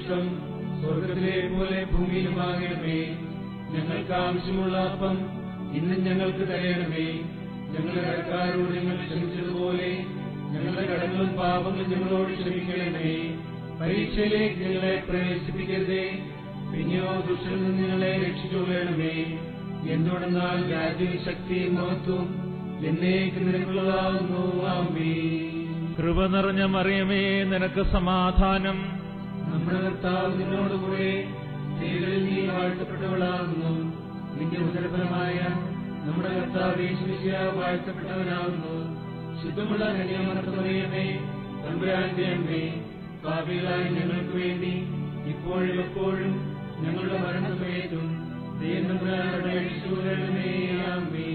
ഇഷ്ടം സ്വർഗത്തിലെ പോലെ ഭൂമിയിലുമാകണമേ ഞങ്ങൾക്ക് ആവശ്യമുള്ള അപ്പം ഇന്നും ഞങ്ങൾക്ക് തരയണമേ ഞങ്ങളുടെ കടക്കാരോട് ഞങ്ങൾ ക്ഷമിച്ചതുപോലെ ഞങ്ങളുടെ കടങ്ങളും പാപങ്ങളും ഞങ്ങളോട് ക്ഷമിക്കണമേ പരീക്ഷയിലേക്ക് ഞങ്ങളെ പ്രവേശിപ്പിക്കരുതേ പിന്നെയോ ദുഷ്ടനിൽ നിന്ന് ഞങ്ങളെ രക്ഷിച്ചുകൊള്ളണമേ എന്തുകൊണ്ടെന്നാൽ രാജ്യവും ശക്തിയും മഹത്വം എന്നേക്ക് നിനക്കുള്ളതാകുന്നു ആമേ കൃപ നിറഞ്ഞ മറിയമേ നിനക്ക് സമാധാനം നമ്മുടെ കർത്താവ് നിന്നോടുകൂടെ സ്ത്രീകളിൽ നീ വാഴ്ത്തപ്പെട്ടവളാകുന്നു നിന്റെ ഉദരഫലമായ നമ്മുടെ കർത്താവ് യേശുവിശിയ വാഴ്ത്തപ്പെട്ടവനാകുന്നു ശുദ്ധമുള്ള കന്യാമർത്തമറിയമേ തമ്പുരാന്റെ അമ്മേ പാപികളായ ഞങ്ങൾക്ക് വേണ്ടി ഇപ്പോഴും എപ്പോഴും ഞങ്ങളുടെ മരണസമയത്തും ദൈവങ്ങളുടെ അപേക്ഷിച്ചുകൊള്ളണമേ ആമേ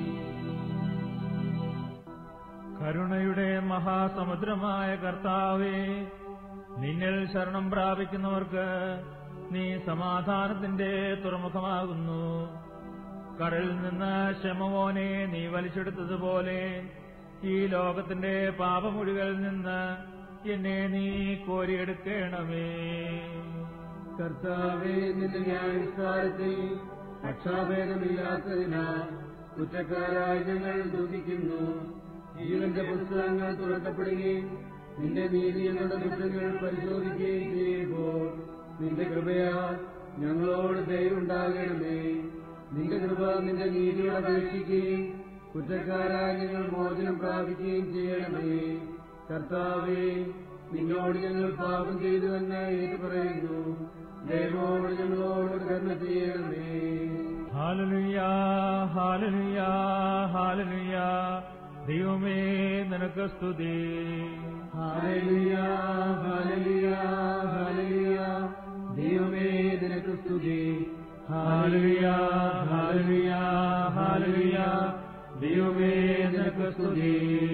കരുണയുടെ മഹാസമുദ്രമായ കർത്താവേ നിന്നിൽ ശരണം പ്രാപിക്കുന്നവർക്ക് നീ സമാധാനത്തിന്റെ തുറമുഖമാകുന്നു കടലിൽ നിന്ന് ശമവോനെ നീ വലിച്ചെടുത്തതുപോലെ ഈ ലോകത്തിന്റെ പാപമൊഴികളിൽ നിന്ന് എന്നെ നീ കോരിയെടുക്കണമേ കർത്താവേ നിന്റെ ന്യായവിസ്താരത്തിൽ പക്ഷാഭേദമില്ലാത്തതിനാൽ കുറ്റക്കാരായി ഞങ്ങൾ ദുഃഖിക്കുന്നു ജീവന്റെ പുസ്തകങ്ങൾ തുറക്കപ്പെടുകയും നിന്റെ നീതി ഞങ്ങളുടെ കുറ്റങ്ങൾ പരിശോധിക്കുകയും ചെയ്യുമ്പോൾ നിന്റെ കൃപയാൽ ഞങ്ങളോട് ദയവുണ്ടാകണമേ നിന്റെ കൃപ നിന്റെ നീതിയോട് അപേക്ഷിക്കുകയും കുറ്റക്കാരായി ഞങ്ങൾ മോചനം പ്രാപിക്കുകയും ചെയ്യണമേ കർത്താവേ നിന്നോട് ഞങ്ങൾ പാപം ചെയ്തു തന്നെ ഏറ്റുപറയുന്നു ദൈവോട് ഞങ്ങളോട് കരുണ ചെയ്യണമേ ഹാലലുയാ ഹാലലുയാ ഹാലലുയാ ദൈവമേ നിനക്ക് സ്തുതി ഹാലലുയ ഹാലലുയ ഹാലലുയ ദൈവമേ നിനക്ക് സ്തുതി ഹാലലുയാ ഹാലലുയാ ഹാലലുയാ ദൈവമേ നിനക്ക് സ്തുതി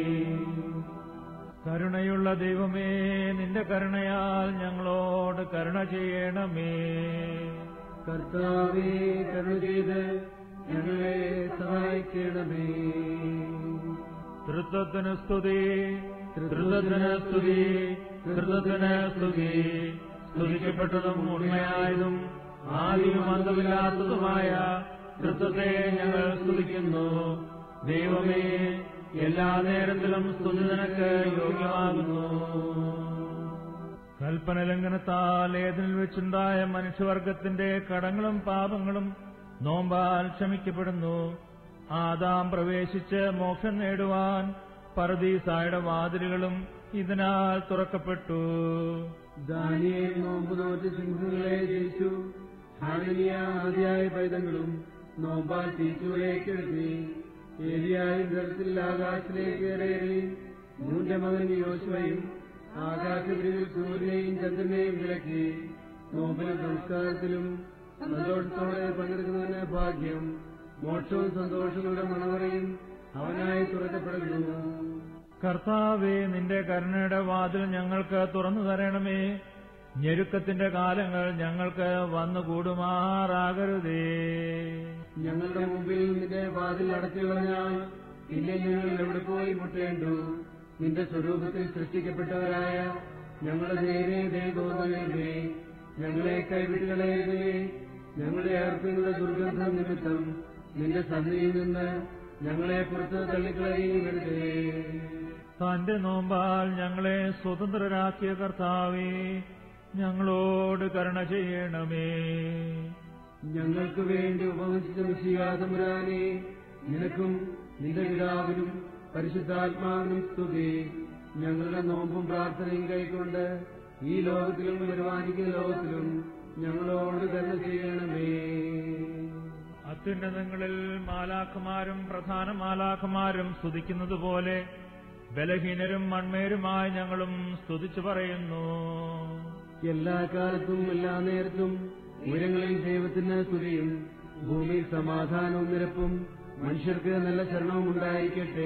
കരുണയുള്ള ദൈവമേ നിന്റെ കരുണയാൽ ഞങ്ങളോട് കരുണ ചെയ്യണമേ കർത്താവേ കരുണ ചെയ്ത് ഞങ്ങളെ സഹായിക്കണമേ തൃത്വത്തിന് സ്തുതി തൃത്വത്തിന് സ്തുതി തൃത്വത്തിന് സ്തുതി സ്തുതിക്കപ്പെട്ടതും ഉണ്മയായതും ആദ്യവും അന്തമില്ലാത്തതുമായ തൃത്വത്തെ ഞങ്ങൾ സ്തുതിക്കുന്നു ദൈവമേ എല്ലാ നേരത്തിലും സ്തുതി നിനക്ക് യോഗ്യമാകുന്നു കൽപ്പന ലംഘനത്താൽ ഏതിൽ വെച്ചുണ്ടായ മനുഷ്യവർഗത്തിന്റെ കടങ്ങളും പാപങ്ങളും നോമ്പാൽ ക്ഷമിക്കപ്പെടുന്നു ആദാം പ്രവേശിച്ച് മോക്ഷം നേടുവാൻ പരദീസായുടെ വാതിലുകളും ഇതിനാൽ തുറക്കപ്പെട്ടു ദാനിയേൽ നോമ്പ് നോറ്റ് സിംഹങ്ങളെ ജയിച്ചു ഹാനലിയ ആദ്യായ പൈതങ്ങളും നോമ്പാൽ തീച്ചുകളേക്ക് എഴുതി ഏരിയായും ജലത്തിൽ ആകാശത്തിലേക്ക് കയറി മൂന്റെ മകൻ യോശുവയും ആകാശപിരിവിൽ സൂര്യനെയും ചന്ദ്രനെയും വിലക്കി നോമ്പിലും സംസ്കാരത്തിലും സന്തോഷത്തോടെ പങ്കെടുക്കുന്നതിന് ഭാഗ്യം മോക്ഷവും സന്തോഷങ്ങളുടെ മണവറയും അവനായി തുറക്കപ്പെടുന്നു കർത്താവേ നിന്റെ കരുണയുടെ വാതിൽ ഞങ്ങൾക്ക് തുറന്നു തരണമേ ഞെരുക്കത്തിന്റെ കാലങ്ങൾ ഞങ്ങൾക്ക് വന്നുകൂടുമാറാകരുതേ ഞങ്ങളുടെ മുമ്പിൽ നിന്റെ വാതിൽ അടച്ചു കളഞ്ഞാൽ പിന്നെ ഞങ്ങൾ എവിടെ പോയി മുട്ടേണ്ടു നിന്റെ സ്വരൂപത്തിൽ സൃഷ്ടിക്കപ്പെട്ടവരായ ഞങ്ങളുടെ നേരെ ദൈവോദയേ ഞങ്ങളെ കൈവിട്ടുകളയരുതേ ഞങ്ങളുടെ അർപ്പങ്ങളുടെ ദുർഗന്ധം നിമിത്തം നിന്റെ സന്നിധിയിൽ നിന്ന് ഞങ്ങളെ പുറത്ത് തള്ളിക്കളയുകരുതേ തന്റെ നോമ്പാൽ ഞങ്ങളെ സ്വതന്ത്രരാക്കിയ കർത്താവേ ഞങ്ങളോട് കരുണ ചെയ്യണമേ ഞങ്ങൾക്ക് വേണ്ടി ഉപവസിച്ച വിശ്വാസമുരാനെ നിനക്കും നിന്റെ പിതാവിനും പരിശുദ്ധാത്മാവിനും സ്തുതി ഞങ്ങളുടെ നോമ്പും പ്രാർത്ഥനയും കൈക്കൊണ്ട് ഈ ലോകത്തിലും വരുവാനിക്കുന്ന ലോകത്തിലും ഞങ്ങളോട് കരുണ ചെയ്യണമേ അത്യുന്നതങ്ങളിൽ മാലാഖമാരും പ്രധാന മാലാഖമാരും സ്തുതിക്കുന്നത് പോലെ ബലഹീനരും മൺമേരുമായി ഞങ്ങളും സ്തുതിച്ചു പറയുന്നു എല്ലാ കാലത്തും എല്ലാ നേരത്തും ഉയരങ്ങളിൽ ദൈവത്തിന് സ്തുതിയും ഭൂമിയിൽ സമാധാനവും നിരപ്പും മനുഷ്യർക്ക് നല്ല ശരണവും ഉണ്ടായിരിക്കട്ടെ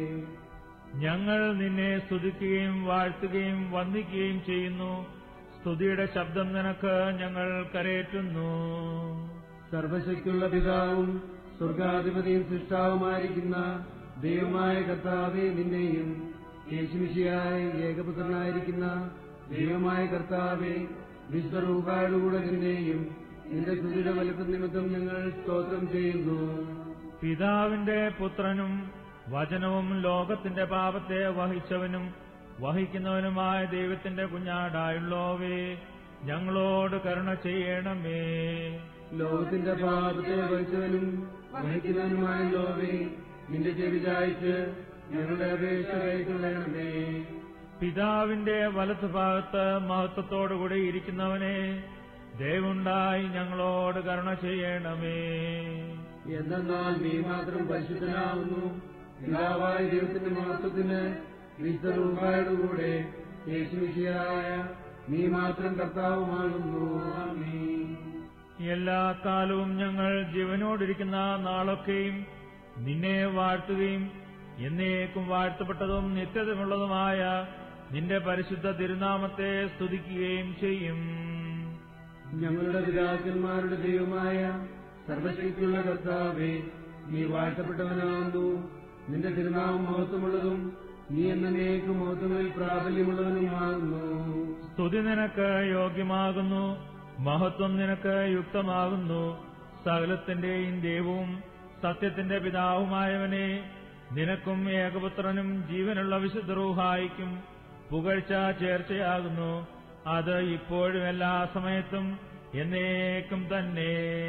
ഞങ്ങൾ നിന്നെ സ്തുതിക്കുകയും വാഴ്ത്തുകയും വന്ദിക്കുകയും ചെയ്യുന്നു സ്തുതിയുടെ ശബ്ദം നിനക്ക് ഞങ്ങൾ കരയേറ്റുന്നു സർവശക്തിയുള്ള പിതാവും സ്വർഗാധിപതിയും സൃഷ്ടാവുമായിരിക്കുന്ന ദൈവമായ കർത്താവെ നിന്നെയും യേശുമിശിയായ ഏകപുത്രനായിരിക്കുന്ന ദൈവമായ കർത്താവെ വിശ്വരൂപാടുകൂടെ നിന്നെയും നിന്റെ സ്തുതിയുടെ വലുപ്പം നിമിത്തം ഞങ്ങൾ സ്തോത്രം ചെയ്യുന്നു പിതാവിന്റെ പുത്രനും വചനവും ലോകത്തിന്റെ പാപത്തെ വഹിച്ചവനും വഹിക്കുന്നവനുമായ ദൈവത്തിന്റെ കുഞ്ഞാടായുള്ളോവേ ഞങ്ങളോട് കരുണ ചെയ്യണമേ ലോകത്തിന്റെ പാപത്തെ വഹിച്ചവനും വഹിക്കുന്നവനുമായ ലോവേ നിന്റെ ചെവി ചായ്ച്ച് ഞങ്ങളുടെ അപേക്ഷ കൈക്കൊള്ളണമേ പിതാവിന്റെ വലത്തുഭാഗത്ത് മഹത്വത്തോടുകൂടി ഇരിക്കുന്നവനെ ദയവുണ്ടായി ഞങ്ങളോട് കരുണ ചെയ്യണമേ എന്തെന്നാൽ നീ മാത്രം പരിശുദ്ധനാവുന്നു പിതാവായ ദൈവത്തിന്റെ മഹത്വത്തിന് വിശ്വരൂപായുടെ കൂടെ യേശുവിശിയായ നീ മാത്രം കർത്താവുമാകുന്നു ആമീൻ. എല്ലാ കാലവും ഞങ്ങൾ ജീവനോടിരിക്കുന്ന നാളൊക്കെയും നിന്നെ വാഴ്ത്തുകയും എന്നേക്കും വാഴ്ത്തപ്പെട്ടതും നിത്യതമുള്ളതുമായ നിന്റെ പരിശുദ്ധ തിരുനാമത്തെ സ്തുതിക്കുകയും ചെയ്യും ഞങ്ങളുടെ പിതാക്കന്മാരുടെ ദൈവമായ സർവശക്തിയുള്ള കർത്താവേ നീ വാഴ്ത്തപ്പെട്ടവനാകുന്നു നിന്റെ തിരുനാമം മഹത്വമുള്ളതും നീ എന്നേക്കും മഹത്വങ്ങളിൽ പ്രാബല്യമുള്ളവനുമാകുന്നു സ്തുതി നിനക്ക് യോഗ്യമാകുന്നു മഹത്വം നിനക്ക് യുക്തമാകുന്നു സകലത്തിന്റെയും ദൈവവും സത്യത്തിന്റെ പിതാവുമായവനെ നിനക്കും ഏകപുത്രനും ജീവനുള്ള വിശുദ്ധ റൂഹായിക്കും പുകഴ്ച ചേർച്ചയാകുന്നു അത് ഇപ്പോഴും എല്ലാ സമയത്തും എന്നേക്കും തന്നെ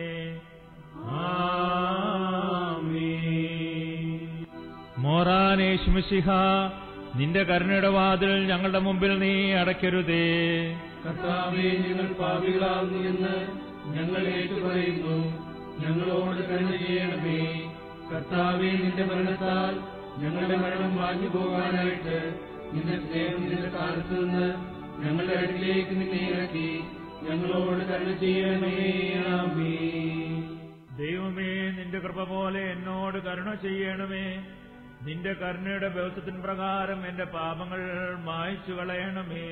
ആമീൻ. മോറാനേശ്മിഷിഹ നിന്റെ കരുണയുടെ വാതിൽ ഞങ്ങളുടെ മുമ്പിൽ നീ അടയ്ക്കരുതേ കർത്താവെ ഞങ്ങൾ പാപികളാകുന്നു എന്ന് ഞങ്ങൾ ഏറ്റുപറയുന്നു ഞങ്ങളോട് കരുണ ചെയ്യണമേ കർത്താവെ നിന്റെ മരണത്താൽ ഞങ്ങളുടെ മരണം വാങ്ങി പോകാനായിട്ട് നിന്റെ സ്നേഹം നിന്റെ കാലത്ത് നിന്ന് ഞങ്ങളുടെ അടുക്കിലേക്ക് നിന്നെ ഇറക്കി ഞങ്ങളോട് കരുണ ചെയ്യണമേ ആമീൻ ദൈവമേ നിന്റെ കൃപ പോലെ എന്നോട് കരുണ ചെയ്യണമേ നിന്റെ കരുണയുടെ വ്യവസ്ഥത്തിൻ പ്രകാരം എന്റെ പാപങ്ങൾ മായ്ച്ചു കളയണമേ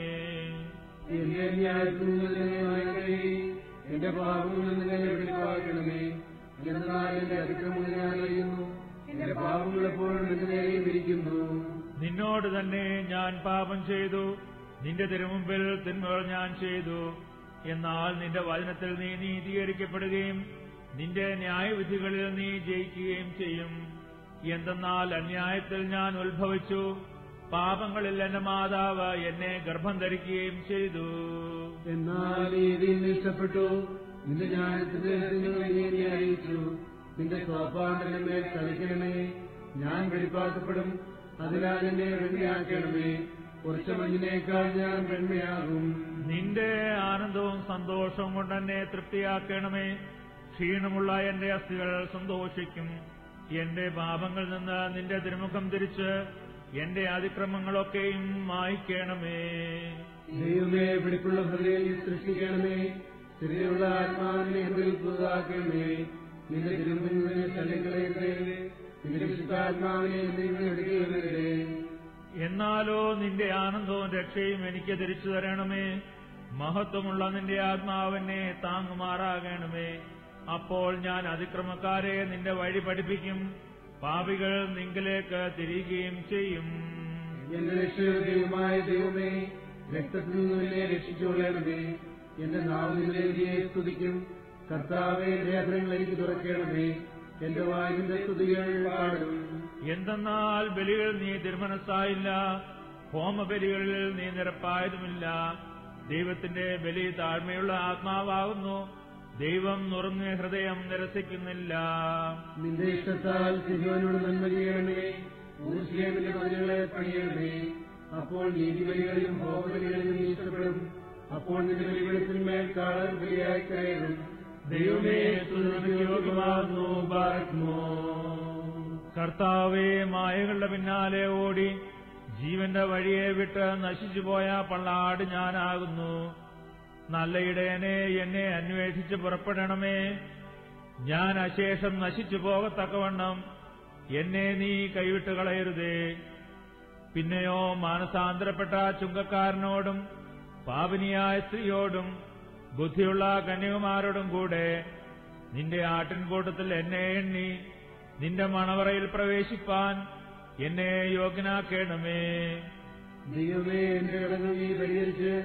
എന്റെ ന്യായത്തിൽ നിന്ന് വാങ്ങി എന്റെ പാപങ്ങളിൽ നിന്ന് എന്നെ വെളിവാക്കണമേ എന്നാൽ എന്റെ അതിക്രമങ്ങൾ ഞാൻ അറിയുന്നു എന്റെ പാപങ്ങൾ എപ്പോഴും എന്റെ നേരെയും ഇരിക്കുന്നു നിന്നോട് തന്നെ ഞാൻ പാപം ചെയ്തു നിന്റെ തിരുമുമ്പിൽ തിന്മകൾ ഞാൻ ചെയ്തു എന്നാൽ നിന്റെ വചനത്തിൽ നീ നീതീകരിക്കപ്പെടുകയും നിന്റെ ന്യായവിധികളിൽ നീ ജയിക്കുകയും ചെയ്യും എന്തെന്നാൽ അന്യായത്തിൽ ഞാൻ ഉത്ഭവിച്ചു പാപങ്ങളിൽ എന്റെ മാതാവ് എന്നെ ഗർഭം ധരിക്കുകയും ചെയ്തു എന്നാൽ നീതിയിൽ ഇഷ്ടപ്പെട്ടു നിന്റെ ജ്ഞാനത്തിന്റെ രഹസ്യങ്ങൾ നീ എന്നെ അറിയിച്ചു നിന്റെ സ്വാഭാവന്റെ മേൽ കളിക്കണമേ ഞാൻ വെളിപ്പാക്കപ്പെടും അതിനാൽ എന്നെ വെണ്മയാക്കണമേ കുറച്ച് മഞ്ഞിനേക്കാൾ ഞാൻ വെണ്മയാകും നിന്റെ ആനന്ദവും സന്തോഷവും കൊണ്ട് എന്നെ തൃപ്തിയാക്കണമേ ക്ഷീണമുള്ള എന്റെ അസ്ഥികൾ സന്തോഷിക്കും എന്റെ പാപങ്ങളിൽ നിന്ന് നിന്റെ തിരുമുഖം തിരിച്ച് എന്റെ അതിക്രമങ്ങളൊക്കെയും മായ്ക്കണമേ ദൈവമേ വെടിപ്പുള്ള ഹൃദയം സൃഷ്ടിക്കണമേ സ്ഥിരയുള്ള ആത്മാവിനെ എന്തിൽ പുതുതാക്കണമേ നിന്റെ തിരുമുന്നിനെ ശല്യങ്ങളെ നിന്റെ വിശുദ്ധാത്മാവിനെ എന്തിൽ എടുക്കുകയല്ലേ എന്നാലോ നിന്റെ ആനന്ദവും രക്ഷയും എനിക്ക് തിരിച്ചു തരണമേ മഹത്വമുള്ള നിന്റെ ആത്മാവിനെ താങ്ങുമാറാകണമേ അപ്പോൾ ഞാൻ അതിക്രമക്കാരെ നിന്റെ വഴി പഠിപ്പിക്കും പാപികൾ നിങ്കിലേക്ക് തിരികുകയും ചെയ്യും എന്റെ രക്ഷകമായ ദൈവമേ രക്തത്തിൽ നിന്ന് എന്നെ രക്ഷിച്ചുകൊള്ളണമേ എന്റെ നാവിനെ സ്തുതിക്കും കർത്താവെ എന്റെ അധരങ്ങൾ എനിക്ക് തുറക്കണമേ എന്റെ വായുവിന്റെ സ്തുതികൾ പാടും എന്തെന്നാൽ ബലികൾ നീ തിരുമനസ്സായില്ല ഹോമബലികളിൽ നീ നിരപ്പായതുമില്ല ദൈവത്തിന്റെ ബലി താഴ്മയുള്ള ആത്മാവാകുന്നു ദൈവം നുറുങ്ങിയ ഹൃദയം നിരസിക്കുന്നില്ല നിന്റെ ഇഷ്ടത്താൽ സിഹോനോട് നന്മ ചെയ്യണമേ ഊർഷ്യേമിന്റെ പതിനുകളെ പണിയണമേ അപ്പോൾ നീതിബലികളിലും ഹോമബലികളിലും നീ ഇഷ്ടപ്പെടും അപ്പോൾ നിന്റെ ബലികളിന്മേൽ കാളർ ബലിയായി കയറും ദൈവമേ സ്തുതിക്ക് യോഗ്യമാകുന്നു ബാരക്മോ കർത്താവേ മായകളുടെ പിന്നാലെ ഓടി ജീവന്റെ വഴിയെ വിട്ട് നശിച്ചുപോയ പള്ളാട് ഞാനാകുന്നു നല്ല ഇടയനെ എന്നെ അന്വേഷിച്ച് പുറപ്പെടണമേ ഞാൻ അശേഷം നശിച്ചു പോകത്തക്കവണ്ണം എന്നെ നീ കൈവിട്ട് കളയരുതേ പിന്നെയോ മാനസാന്തരപ്പെട്ട ചുങ്കക്കാരനോടും പാപിനിയായ സ്ത്രീയോടും ബുദ്ധിയുള്ള കന്യകുമാരോടും കൂടെ നിന്റെ ആട്ടിൻകൂട്ടത്തിൽ എന്നെ എണ്ണി നിന്റെ മണവറയിൽ പ്രവേശിപ്പാൻ എന്നെ യോഗ്യനാക്കേണമേ ദൈവമേ എന്റെ കടങ്ങൾ നീ പരിഹരിച്ച്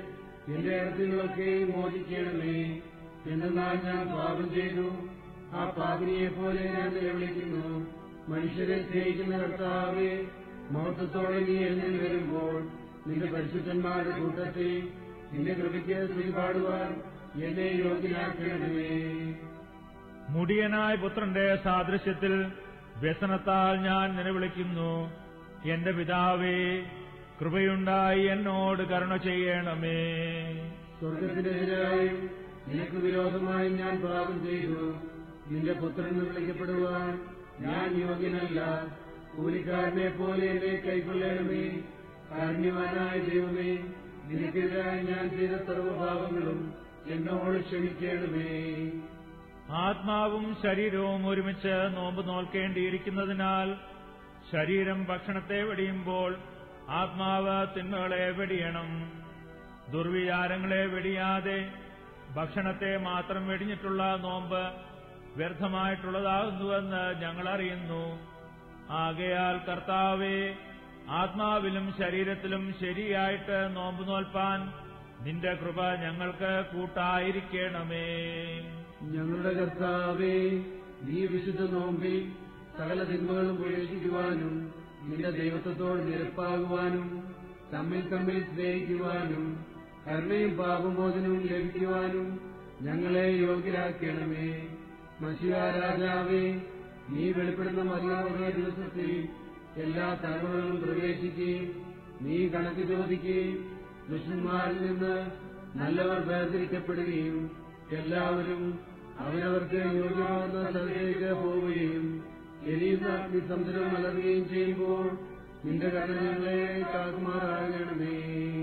എന്റെ ഇടത്തുകളൊക്കെ മോചിക്കണമേ എന്തെന്നാൽ ഞാൻ പാപം ചെയ്തു ആ പാപിനിയെ പോലെ ഞാൻ നിലവിളിക്കുന്നു മനുഷ്യരെ സ്നേഹിക്കുന്ന കർത്താവെ മഹത്വത്തോടെ നീ എന്നിൽ വരുമ്പോൾ നിന്റെ പരിശുദ്ധന്മാരുടെ കൂട്ടത്തിൽ നിന്റെ കൃപയ്ക്ക് സ്തുതി പാടുവാൻ എന്നെ യോഗ്യനാക്കണമേ മുടിയനായ പുത്രന്റെ സാദൃശ്യത്തിൽ വ്യസനത്താൽ ഞാൻ നിലവിളിക്കുന്നു എന്റെ പിതാവേ കൃപയുണ്ടായി എന്നോട് കരുണ ചെയ്യണമേ സ്വർഗത്തിനെതിരായും നിനക്ക് വിരോധമായും ഞാൻ പാപം ചെയ്തു നിന്റെ പുത്രൻ എന്ന് വിളിക്കപ്പെടുവാൻ ഞാൻ യോഗ്യനല്ല കൂലിക്കാരനെ പോലെ എന്നെ കൈക്കൊള്ളണമേ കാരുണ്യവാനായ ദൈവമേ നിനക്കെതിരായി ഞാൻ ചെയ്ത സർവ്വഭാവങ്ങളും എന്നോട് ക്ഷമിക്കണമേ ആത്മാവും ശരീരവും ഒരുമിച്ച് നോമ്പ് നോൽക്കേണ്ടിയിരിക്കുന്നതിനാൽ ശരീരം ഭക്ഷണത്തെ വെടിയുമ്പോൾ ആത്മാവ് തിന്മകളെ വെടിയണം ദുർവിചാരങ്ങളെ വെടിയാതെ ഭക്ഷണത്തെ മാത്രം വെടിഞ്ഞിട്ടുള്ള നോമ്പ് വ്യർത്ഥമായിട്ടുള്ളതാകുന്നുവെന്ന് ഞങ്ങൾ അറിയുന്നു ആകയാൽ കർത്താവെ ആത്മാവിലും ശരീരത്തിലും ശരിയായിട്ട് നോമ്പ് നോൽപ്പാൻ നിന്റെ കൃപ ഞങ്ങൾക്ക് കൂട്ടായിരിക്കണമേ ഞങ്ങളുടെ കർത്താവേ നീ വിശുദ്ധ നോമ്പിൽ സകല തിന്മകളും ഉപേക്ഷിക്കുവാനും നിന്റെ ദൈവത്വത്തോട് നിരപ്പാകുവാനും തമ്മിൽ തമ്മിൽ സ്നേഹിക്കുവാനും കരുണയും പാപമോചനവും ലഭിക്കുവാനും ഞങ്ങളെ യോഗ്യരാക്കണമേ മഷിയ രാജാവേ നീ വെളിപ്പെടുന്ന മതിയാവുന്ന ദിവസത്തിൽ എല്ലാ തലമുറകളും പ്രവേശിക്കുകയും നീ കണക്ക് ചോദിക്കുകയും ദുഷ്ടന്മാരിൽ നിന്ന് നല്ലവർ വേർതിരിക്കപ്പെടുകയും എല്ലാവരും അവരവർക്ക് യോഗ്യമാകുന്ന സ്ഥലത്തേക്ക് പോവുകയും എരിയുന്ന അഗ്നിസമുദ്രം വളരുകയും ചെയ്യുമ്പോൾ നിന്റെ കരുണകളെ കാക്കുമാറാകണമേ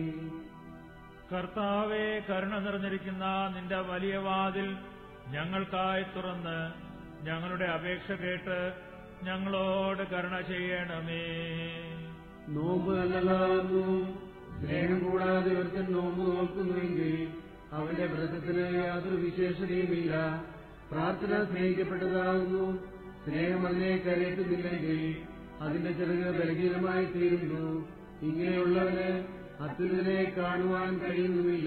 കർത്താവെ കരുണ നിറഞ്ഞിരിക്കുന്ന നിന്റെ വലിയ വാതിൽ ഞങ്ങൾക്കായി തുറന്ന് ഞങ്ങളുടെ അപേക്ഷ കേട്ട് ഞങ്ങളോട് കരുണ ചെയ്യണമേ നോമ്പ് നല്ലതാകുന്നു സ്നേഹം കൂടാതെ ഒരുത്തൻ നോമ്പ് നോക്കുന്നുവെങ്കിൽ അവന്റെ വ്രതത്തിന് യാതൊരു വിശേഷതയുമില്ല പ്രാർത്ഥന സ്നേഹിക്കപ്പെട്ടതാകുന്നു സ്നേഹം അതിനെ കരയറ്റുന്നില്ലെങ്കിൽ അതിന്റെ ചിറക് ബലഹീനമായി തീരുന്നു ഇങ്ങനെയുള്ളവന് അത്യുന്നതിനെ കാണുവാൻ കഴിയുന്നുമില്ല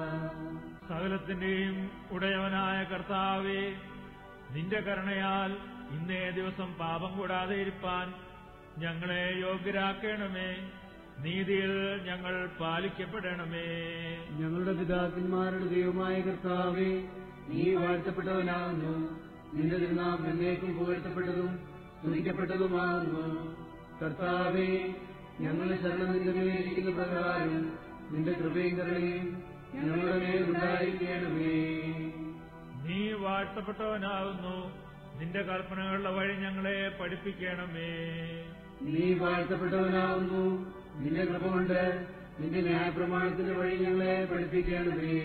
സകലത്തിന്റെയും ഉടയവനായ കർത്താവെ നിന്റെ കരുണയാൽ ഇന്നേ ദിവസം പാപം കൂടാതെ ഇരിപ്പാൻ ഞങ്ങളെ യോഗ്യരാക്കണമേ നീതിയിൽ ഞങ്ങൾ പാലിക്കപ്പെടണമേ ഞങ്ങളുടെ പിതാക്കന്മാരുടെ ദൈവമായ കർത്താവേ നീ വാഴ്ത്തപ്പെട്ടവനാകുന്നു നിന്റെ തിരുനാം എന്നേക്കും പുകഴ്ത്തപ്പെട്ടതും സ്തുതിക്കപ്പെട്ടതുമാകുന്നു കർത്താവേ ഞങ്ങളുടെ ശരണം നിന്റെ മേലിരിക്കുന്ന പ്രകാരം നിന്റെ കൃപയും കരുണയും ഞങ്ങളുടെ മേൽ ഉണ്ടായിരിക്കണമേ നീ വാഴ്ത്തപ്പെട്ടവനാകുന്നു നിന്റെ കൽപ്പനകളുടെ വഴി ഞങ്ങളെ പഠിപ്പിക്കണമേ നീ വാഴ്ത്തപ്പെട്ടവനാകുന്നു നിന്റെ കൃപ കൊണ്ട് നിന്റെ ന്യായപ്രമാണത്തിന്റെ വഴി ഞങ്ങളെ പഠിപ്പിക്കണമേ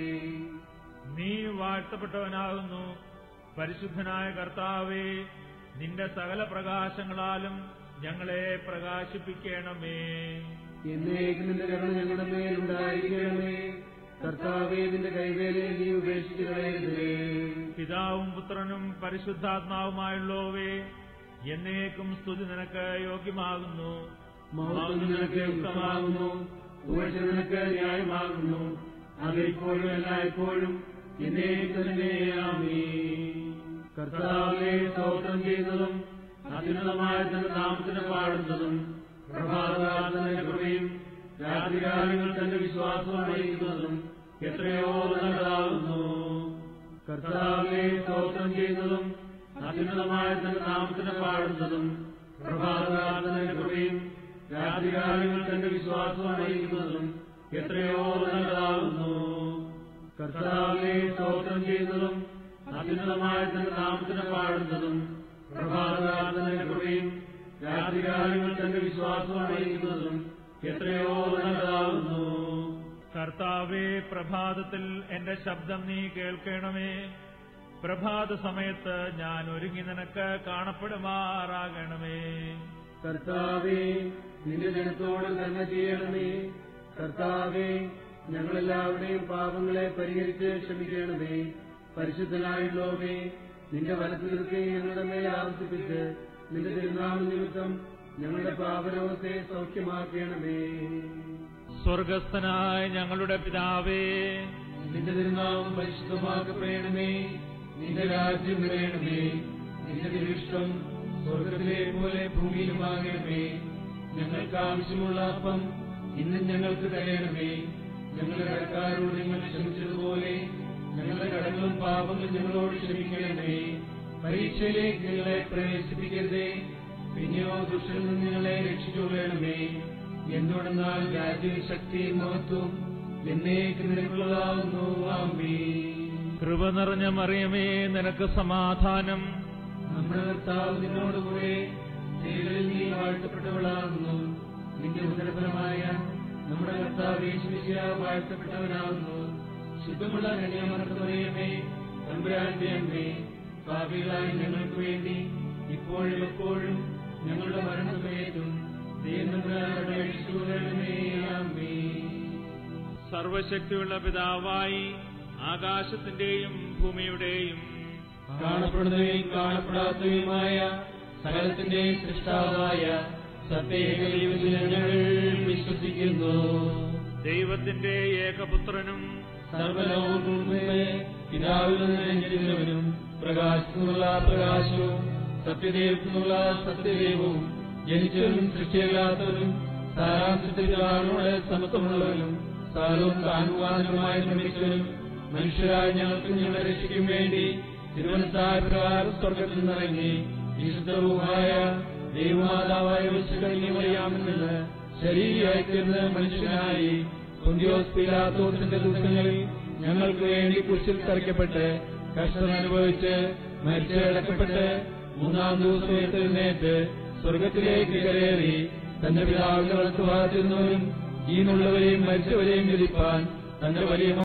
നീ വാഴ്ത്തപ്പെട്ടവനാകുന്നു പരിശുദ്ധനായ കർത്താവേ നിന്റെ സകല പ്രകാശങ്ങളാലും ഞങ്ങളെ പ്രകാശിപ്പിക്കണമേ എന്നേക്കും നിന്റെ കരുണ ഞങ്ങളുടെ മേലുണ്ടായിരിക്കണമേ കർത്താവേ നിന്റെ കൈവേലയെ നീ ഉപേക്ഷിച്ചു കളയരുതേ പിതാവും പുത്രനും പരിശുദ്ധാത്മാവുമായുള്ളവേ എന്നേക്കും സ്തുതി നിനക്ക് യോഗ്യമാകുന്നു മഹത്വം നിനക്ക് യുക്തമാകുന്നു ഉയർച്ച നിനക്ക് ന്യായമാകുന്നു അതിപ്പോഴും എല്ലായ്പ്പോഴും എന്നേക്കും തന്നെ ആമീൻ. കർത്താവെ സ്തോത്രം ചെയ്യുന്നതും അത്യുന്നതമായ തന്റെ നാമത്തിന് പാടുന്നതും പ്രഭാതകാലത്തിന്റെ കൃപയും രാത്രികാലങ്ങൾ തന്റെ വിശ്വാസവും അറിയിക്കുന്നതും എത്രയോ നല്ലതാകുന്നു കർത്താവെ സ്തോത്രം ചെയ്യുന്നതും അത്യുന്നതമായ തന്റെ നാമത്തിന് പാടുന്നതും പ്രഭാതകാലത്തിന്റെ കൃപയും രാത്രികാലങ്ങൾ തന്റെ വിശ്വാസവും അറിയിക്കുന്നതും എത്രയോ നല്ലതാകുന്നു കർത്താവെ സ്തോത്രം ചെയ്യുന്നതും അത്യുന്നതമായ തന്റെ നാമത്തിന് പാടുന്നതും പ്രഭാതകാലത്തിന്റെ കൃപയും രാത്രികാലങ്ങൾ തന്റെ വിശ്വാസവും അറിയിക്കുന്നതും എത്രയോ നല്ലതാകുന്നു കർത്താവേ പ്രഭാതത്തിൽ എന്റെ ശബ്ദം നീ കേൾക്കണമേ പ്രഭാത സമയത്ത് ഞാൻ ഒരുങ്ങി നിനക്ക് കാണപ്പെടുമാറാകണമേ കർത്താവേ നിന്റെ ജനത്തോട് കരുണ ചെയ്യണമേ കർത്താവേ ഞങ്ങളെല്ലാവരുടെയും പാപങ്ങളെ പരിഹരിച്ച് ക്ഷമിക്കണമേ പരിശുദ്ധനായുള്ളവേ നിന്റെ വലത്തു നിൽക്കെ ഞങ്ങളുടെ മേൽ ആവർത്തിപ്പിച്ച് നിന്റെ തിരുനാമ നിമിത്തം ഞങ്ങളുടെ പാപരോഗത്തെ സൗഖ്യമാക്കണമേ സ്വർഗസ്ഥനായ ഞങ്ങളുടെ പിതാവേ നിന്റെ തിരുനാമം പരിശുദ്ധമാക്കപ്പെടണമേ നിന്റെ രാജ്യം വരയണമേ നിന്റെ തിരുഷ്ടം സ്വർഗത്തിലെ പോലെ ഭൂമിയിലുമാകണമേ ഞങ്ങൾക്ക് ആവശ്യമുള്ള അപ്പം ഇന്നും ഞങ്ങൾക്ക് തരയണമേ ഞങ്ങളുടെ കടക്കാരോട് ഞങ്ങൾ ക്ഷമിച്ചതുപോലെ ഞങ്ങളുടെ കടങ്ങളും പാപങ്ങളും ഞങ്ങളോട് ക്ഷമിക്കണമേ പരീക്ഷയിലേക്ക് ഞങ്ങളെ പ്രവേശിപ്പിക്കരുതേ പിന്നെയോ ദുഷ്ടനിൽ നിന്ന് ഞങ്ങളെ രക്ഷിച്ചുകൊള്ളണമേ എന്തുകൊണ്ടെന്നാൽ രാജ്യവും ശക്തിയും മഹത്വം എന്നേക്ക് നിനക്കുള്ളതാകുന്നു ആമേ കൃപ നിറഞ്ഞ മറിയമേ നിനക്ക് സമാധാനം നമ്മുടെ കർത്താവ് നിന്നോടുകൂടെ സ്ത്രീകളിൽ നീ വാഴ്ത്തപ്പെട്ടവളാകുന്നു നിന്റെ ഉദരഫലമായ നമ്മുടെ കർത്താവ് യേശുമിശിഹ വാഴ്ത്തപ്പെട്ടവനാകുന്നു ശുദ്ധമുള്ള കന്യാമർത്തമറിയമേ തമ്പുരാന്റെ അമ്മേ പാപികളായ ഞങ്ങൾക്ക് വേണ്ടി ഇപ്പോഴും എപ്പോഴും ഞങ്ങളുടെ മരണസമയത്തും ദൈവനമ്പുരാനോട് അപേക്ഷിച്ചുകൊള്ളണമേ ആമേ സർവശക്തിയുള്ള പിതാവായി ആകാശത്തിന്റെയും ഭൂമിയുടെയും കാണപ്പെടുന്നവയും കാണപ്പെടാത്തവയുമായ സകലത്തിന്റെ സൃഷ്ടാവായ സത്യേകദൈവത്തിൽ ഞങ്ങൾ വിശ്വസിക്കുന്നു ദൈവത്തിന്റെ ഏകപുത്രനും സർവലോകങ്ങൾക്കും മുമ്പേ പിതാവിൽ നിന്ന് ജനിച്ചവനും പ്രകാശത്തിനുള്ള പ്രകാശവും സത്യദൈവത്തിനുള്ള സത്യദൈവവും ജനിച്ചവനും സൃഷ്ടിയല്ലാത്തവനും സാരാംശത്തിൽ കാണുന്നവരുടെ സമത്വമുള്ളവനും സാരവും താനുവാനുമായി നിർമ്മിച്ചവനും മനുഷ്യരായ ഞങ്ങൾക്ക് ഞങ്ങളെ രക്ഷിക്കും വേണ്ടി തിരുവനന്തപുര പ്രകാരം സ്വർഗത്തിൽ നിന്നിറങ്ങി വിശുദ്ധവുമായ ദൈവമാതാവായ വിശുദ്ധമറിയാമെന്നത് ശരീരമായി തീർന്ന് മനുഷ്യനായി കുന്തിയോസ് പിലാത്തോസിന്റെ ദിവസങ്ങളിൽ ഞങ്ങൾക്ക് വേണ്ടി കുരിശിൽ തറയ്ക്കപ്പെട്ട് കഷ്ടം അനുഭവിച്ച് മരിച്ച് കിടക്കപ്പെട്ട് മൂന്നാം ദിവസം എഴുന്നേറ്റ് സ്വർഗത്തിലേക്ക് കയറി തന്റെ പിതാവിന്റെ വളർത്തുവാതിരുന്നവരും ഈനുള്ളവരെയും മരിച്ചവരെയും വിധിപ്പാൻ തന്റെ വലിയ